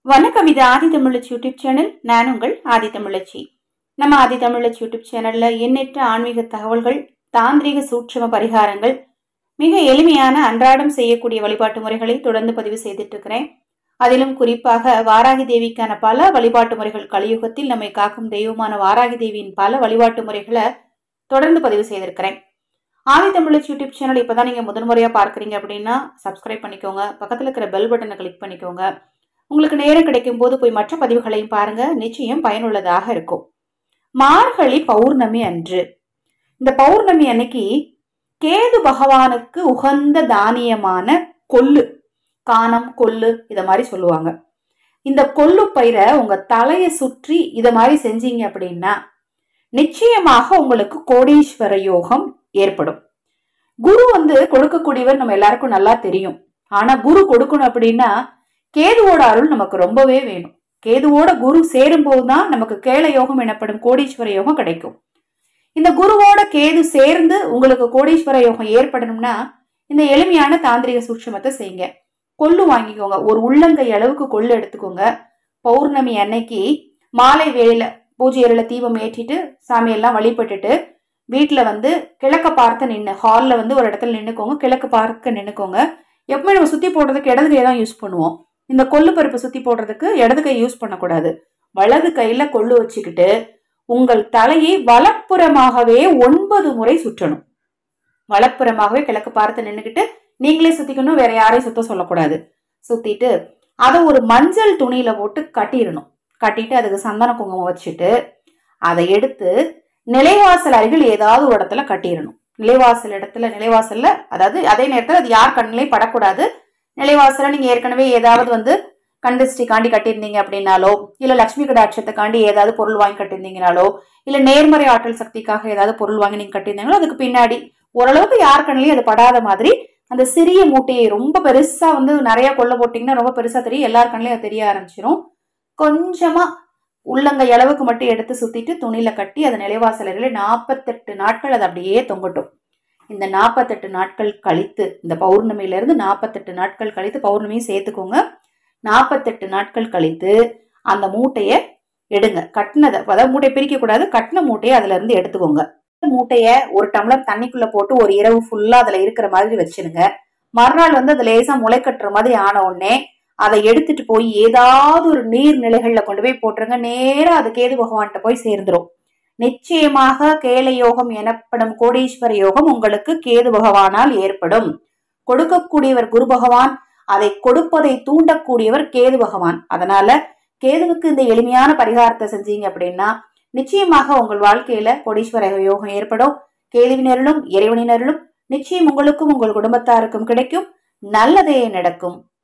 வணக்கம் இது ஆதி தமிழச்சி YouTube channel நான் உங்கள் ஆதி தமிழச்சி நம்ம ஆதி தமிழச்சி யூடியூப் சேனல்ல எண்ணற்ற ஆன்மீக தகவல்கள் தாந்திரிக சூட்சும பரிகாரங்கள் மிக எளிமையான அன்றாடம் செய்யக்கூடிய வழிபாட்டு முறைகளை தொடர்ந்து பதிவு செய்துட்டு இருக்கிறேன் அதிலும் குறிப்பாக வாராகி தேவிக்கான பல வழிபாட்டு முறைகள் கலியுகத்தில் நம்மை காக்கும் தெய்வமான வாராகி தேவியின் பல வழிபாட்டு முறைகளை தொடர்ந்து பதிவு செய்திருக்கிறேன் ஆதி தமிழச்சி யூடியூப் சேனல் இப்போதான் நீங்கள் முதன்முறையாக பார்க்குறீங்க அப்படின்னா சப்ஸ்கிரைப் பண்ணிக்கோங்க பக்கத்தில் இருக்கிற பெல் பட்டனை கிளிக் பண்ணிக்கோங்க உங்களுக்கு நேரம் கிடைக்கும் போது போய் மற்ற பதிவுகளையும் பாருங்க நிச்சயம் பயனுள்ளதாக இருக்கும் மார்கழி பௌர்ணமி அன்று இந்த பௌர்ணமி அன்னைக்கு கேது பகவானுக்கு உகந்த தானியமான கொள்ளு காணம் கொள்ளு இத மாதிரி சொல்லுவாங்க இந்த கொள்ளு பயிரை உங்க தலையை சுற்றி இத மாதிரி செஞ்சீங்க அப்படின்னா நிச்சயமாக உங்களுக்கு கோடீஸ்வர யோகம் ஏற்படும் குரு வந்து கொடுக்கக்கூடியவர் நம்ம எல்லாருக்கும் நல்லா தெரியும் ஆனா குரு கொடுக்கணும் அப்படின்னா கேதுவோட அருள் நமக்கு ரொம்பவே வேணும் கேதுவோட குரு சேரும் போதுதான் நமக்கு கேள யோகம் எனப்படும் கோடீஸ்வர யோகம் கிடைக்கும் இந்த குருவோட கேது சேர்ந்து உங்களுக்கு கோடீஸ்வர யோகம் ஏற்படணும்னா இந்த எளிமையான தாந்திரிக சூட்சமத்தை செய்யுங்க கொள்ளு வாங்கிக்கோங்க ஒரு உள்ளங்கை அளவுக்கு கொள்ளு எடுத்துக்கோங்க பௌர்ணமி அன்னைக்கு மாலை வேளையில பூஜை அறையில தீபம் ஏற்றிட்டு சாமியெல்லாம் வழிபட்டுட்டு வீட்டில் வந்து கிழக்க பார்த்து நின்று ஹாலில் வந்து ஒரு இடத்துல நின்றுக்கோங்க கிழக்கு பார்க்க நின்றுக்கோங்க எப்பவுமே நம்ம சுற்றி போடுறதுக்கு இடது கையை தான் யூஸ் பண்ணுவோம் இந்த கொள்ளு பருப்பு சுற்றி போடுறதுக்கு இடது கை யூஸ் பண்ணக்கூடாது வலது கையில் கொள்ளு வச்சுக்கிட்டு உங்கள் தலையை வலப்புறமாகவே ஒன்பது முறை சுற்றணும் வலப்புறமாகவே கிழக்கு பார்த்து நின்றுக்கிட்டு நீங்களே சுற்றிக்கணும் வேற யாரையும் சுத்த சொல்லக்கூடாது சுற்றிட்டு அதை ஒரு மஞ்சள் துணியில போட்டு கட்டிடணும் கட்டிட்டு அதுக்கு சந்தன குங்குமம் வச்சுட்டு அதை எடுத்து நிலைவாசல் அருகில் ஏதாவது ஒரு இடத்துல கட்டிடணும் நிலைவாசல் இடத்துல நிலைவாசல்ல அதாவது அதே நேரத்தில் அது யார் கண்ணிலையும் படக்கூடாது நிலைவாசல நீங்க ஏற்கனவே ஏதாவது வந்து கண்டிஸ்டிக்காண்டி கட்டியிருந்தீங்க அப்படின்னாலோ இல்ல லட்சுமி கடாட்சத்துக்காண்டி ஏதாவது பொருள் வாங்கி கட்டியிருந்தீங்கனாலோ இல்ல நேர்மறை ஆற்றல் சக்திக்காக ஏதாவது பொருள் வாங்கி நீங்க கட்டியிருந்தீங்களோ அதுக்கு பின்னாடி ஓரளவுக்கு யார் கண்ணிலையும் அது படாத மாதிரி அந்த சிறிய மூட்டையை ரொம்ப பெருசா வந்து நிறைய கொள்ள போட்டீங்கன்னா ரொம்ப பெருசா தெரியும் எல்லார் கண்ணிலையும் அது தெரிய ஆரம்பிச்சிரும் கொஞ்சமா உள்ளங்கை அளவுக்கு மட்டும் எடுத்து சுத்திட்டு துணியில கட்டி அதை நிலைவாசலர்களே நாற்பத்தெட்டு நாட்கள் அது அப்படியே தொங்கட்டும் இந்த நாற்பத்தெட்டு நாட்கள் கழித்து இந்த பௌர்ணமியில இருந்து நாற்பத்தெட்டு நாட்கள் கழித்து பௌர்ணமியும் சேர்த்துக்கோங்க நாற்பத்தெட்டு நாட்கள் கழித்து அந்த மூட்டையை எடுங்க கட்டினதை அதாவது மூட்டையை பிரிக்க கூடாது கட்டின மூட்டையை அதுல இருந்து எடுத்துக்கோங்க இந்த மூட்டைய ஒரு டம்ளர் தண்ணிக்குள்ள போட்டு ஒரு இரவு ஃபுல்லா அதுல இருக்கிற மாதிரி வச்சிருங்க மறுநாள் வந்து அது லேசா முளை கட்டுற மாதிரி ஆன உடனே அதை எடுத்துட்டு போய் ஏதாவது ஒரு நீர்நிலைகள்ல கொண்டு போய் போட்டுருங்க நேரா அது கேது பகவான்கிட்ட போய் சேர்ந்துரும் நிச்சயமாக கேல யோகம் எனப்படும் கோடீஸ்வர யோகம் உங்களுக்கு கேது பகவானால் ஏற்படும் கொடுக்கக்கூடியவர் குரு பகவான் அதை கொடுப்பதை தூண்டக்கூடியவர் கேது பகவான் அதனால கேதுவுக்கு இந்த எளிமையான பரிகாரத்தை செஞ்சீங்க அப்படின்னா நிச்சயமாக உங்கள் வாழ்க்கையில கோடீஸ்வர யோகம் ஏற்படும் கேதுவினருளும் இறைவனினருளும் நிச்சயம் உங்களுக்கும் உங்கள் குடும்பத்தாருக்கும் கிடைக்கும் நல்லதே நடக்கும்